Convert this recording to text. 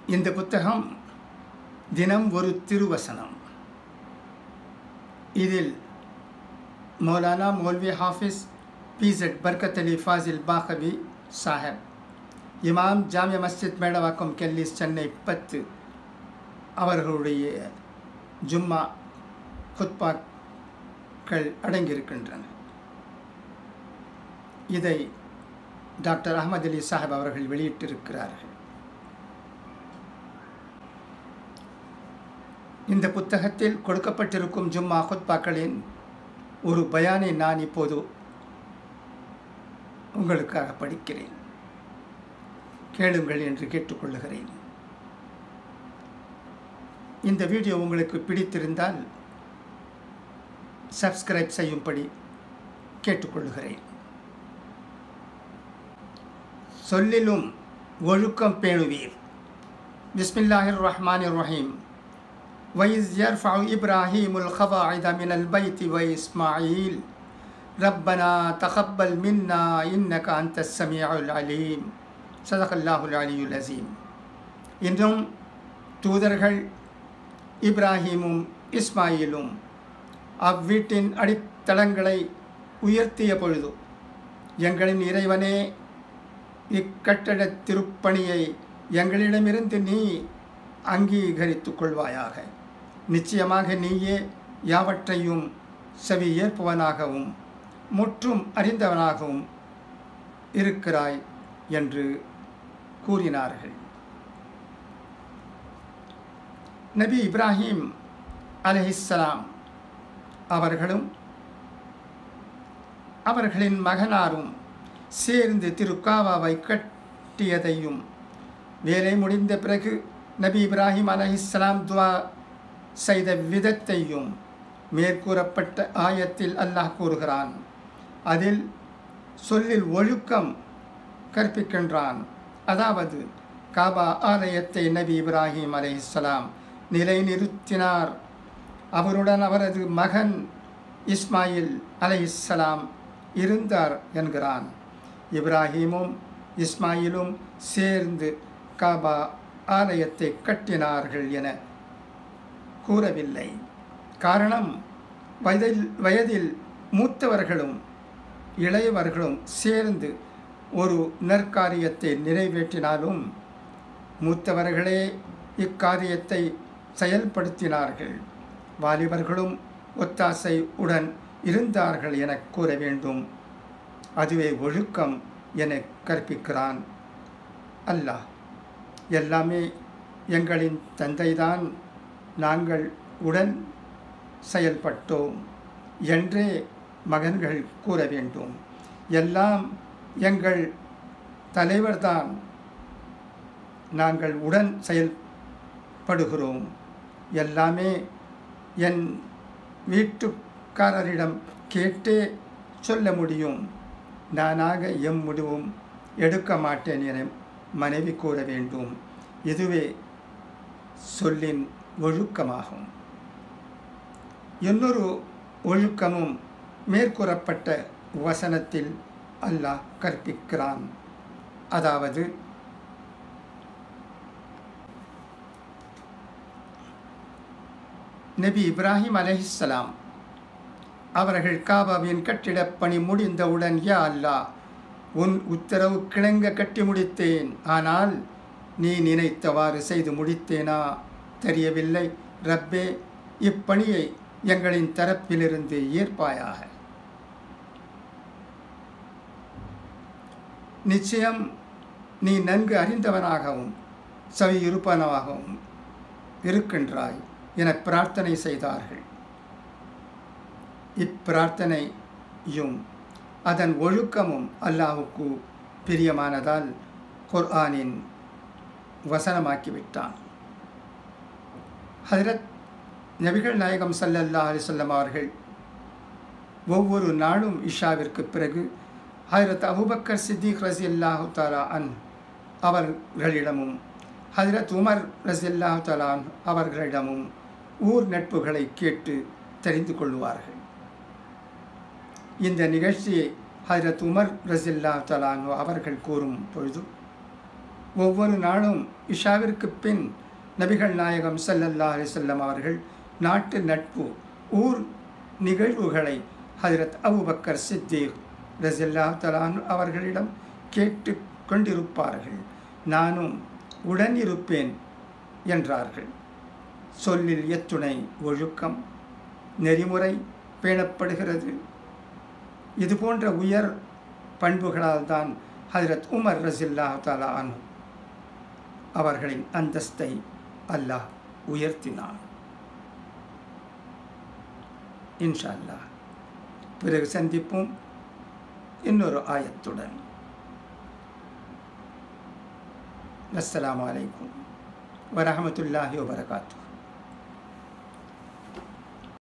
இந்த புத்தகம் தினம் ஒரு திருவசனம் இதில் மௌலானா மௌல்வி ஹாஃபிஸ் பிசெட் பர்கத் அலி ஃபாசில் பாகவி சாஹிப் இமாம் ஜாமிய மஸ்ஜித் மேடவாக்கம் கெல்லிஸ் சென்னை பத்து அவர்களுடைய ஜும்மா குத்பாக்கள் அடங்கியிருக்கின்றன இதை டாக்டர் அகமது அலி சாஹிப் அவர்கள் வெளியிட்டிருக்கிறார்கள் இந்த புத்தகத்தில் கொடுக்கப்பட்டிருக்கும் ஜும்மா குத்பாக்களின் ஒரு பயானை நான் இப்போது உங்களுக்காக படிக்கிறேன் கேளுங்கள் என்று கேட்டுக்கொள்ளுகிறேன் இந்த வீடியோ உங்களுக்கு பிடித்திருந்தால் சப்ஸ்கிரைப் செய்யும்படி கேட்டுக்கொள்ளுகிறேன் சொல்லிலும் ஒழுக்கம் பேணுவீர் பிஸ்மில்லாஹிர் ரஹ்மானிர் ரஹீம் وإذ يرفع إبراهيم القواعد من البيت وإسماعيل ربنا تقبل منا إنك أنت السميع العليم صدق الله العلي العظيم இன்னும் தூதர்கள் இப்ராஹீமும் இஸ்மாயிலும் அவ்வீட்டின் அடித்தளங்களை உயர்த்திய பொழுது எங்களின் இறைவனே இக்கட்டட திருப்பணியை எங்களிடமிருந்து நீ அங்கீகரித்து கொள்வாயாக நிச்சயமாக நீயே யாவற்றையும் செவி ஏற்பவனாகவும் முற்றும் அறிந்தவனாகவும் இருக்கிறாய் என்று கூறினார்கள் நபி இப்ராஹிம் அலஹிஸ்லாம் அவர்களும் அவர்களின் மகனாரும் சேர்ந்து திருக்காவாவை கட்டியதையும் வேலை முடிந்த பிறகு நபி இப்ராஹிம் அலஹிஸ்லாம் துவா செய்த விதத்தையும் மேற்கூறப்பட்ட ஆயத்தில் அல்லாஹ் கூறுகிறான் அதில் சொல்லில் ஒழுக்கம் கற்பிக்கின்றான் அதாவது காபா ஆலயத்தை நபி இப்ராஹிம் அலைஹிஸ்லாம் நிலைநிறுத்தினார் அவருடன் அவரது மகன் இஸ்மாயில் அலைஹிஸ்லாம் இருந்தார் என்கிறான் இப்ராஹீமும் இஸ்மாயிலும் சேர்ந்து காபா ஆலயத்தை கட்டினார்கள் என கூறவில்லை காரணம் வயதில் வயதில் மூத்தவர்களும் இளையவர்களும் சேர்ந்து ஒரு நற்காரியத்தை நிறைவேற்றினாலும் மூத்தவர்களே இக்காரியத்தை செயல்படுத்தினார்கள் வாலிபர்களும் ஒத்தாசை உடன் இருந்தார்கள் என கூற வேண்டும் அதுவே ஒழுக்கம் என கற்பிக்கிறான் அல்லாஹ் எல்லாமே எங்களின் தந்தைதான் நாங்கள் உடன் செயல்பட்டோம் என்றே மகன்கள் கூற வேண்டும் எல்லாம் எங்கள் தலைவர்தான் நாங்கள் உடன் செயல்படுகிறோம் எல்லாமே என் வீட்டுக்காரரிடம் கேட்டே சொல்ல முடியும் நானாக எம் முடிவும் எடுக்க மாட்டேன் என மனைவி கூற வேண்டும் இதுவே சொல்லின் ஒழுக்கமாகும் இன்னொரு ஒழுக்கமும் மேற்கூறப்பட்ட வசனத்தில் அல்லாஹ் கற்பிக்கிறான் அதாவது நபி இப்ராஹிம் அலஹிஸ்லாம் அவர்கள் காபாவின் கட்டிடப் பணி முடிந்தவுடன் யா அல்லாஹ் உன் உத்தரவு கிணங்க கட்டி முடித்தேன் ஆனால் நீ நினைத்தவாறு செய்து முடித்தேனா தெரியவில்லை ரப்பே இப்பணியை எங்களின் தரப்பிலிருந்து ஏற்பாயாக நிச்சயம் நீ நன்கு அறிந்தவனாகவும் செவியிருப்பனவாகவும் இருக்கின்றாய் என பிரார்த்தனை செய்தார்கள் இப்பிரார்த்தனையும் அதன் ஒழுக்கமும் அல்லாஹுக்கு பிரியமானதால் குர்ஆனின் வசனமாக்கிவிட்டான் ஹதரத் நபிகள் நாயகம் சல்லல்லா அலிசல்லம் அவர்கள் ஒவ்வொரு நாளும் இஷாவிற்கு பிறகு ஹதரத் அபுபக்கர் சித்திக் ரசி அல்லாஹு தாலா அன் அவர்களிடமும் ஹதரத் உமர் ரசி அல்லாஹு தாலா அன் அவர்களிடமும் ஊர் நட்புகளை கேட்டு தெரிந்து கொள்வார்கள் இந்த நிகழ்ச்சியை ஹஜரத் உமர் ரசில்லா தலானோ அவர்கள் கூறும் பொழுது ஒவ்வொரு நாளும் இஷாவிற்கு பின் நபிகள் நாயகம் ஸல்லல்லாஹு அலைஹி வஸல்லம் அவர்கள் நாட்டு நட்பு ஊர் நிகழ்வுகளை ஹஜரத் அபூபக்கர் சித்தீக் ரஸியல்லாஹு தலான் அவர்களிடம் கேட்டு கொண்டிருப்பார்கள் நானும் உடன் இருப்பேன் என்றார்கள் சொல்லில் எத்துணை ஒழுக்கம் நெறிமுறை பேணப்படுகிறது இது போன்ற உயர் பண்புகளால் தான் ஹஜரத் உமர் ரசில்லா தாலா அனு அவர்களின் அந்தஸ்தை அல்லாஹ் உயர்த்தினான் இன்ஷா அல்லாஹ் பிறகு சந்திப்போம் இன்னொரு ஆயத்துடன் அஸ்ஸலாமு அலைக்கும் வரஹமத்துல்லாஹி வபரகாத்து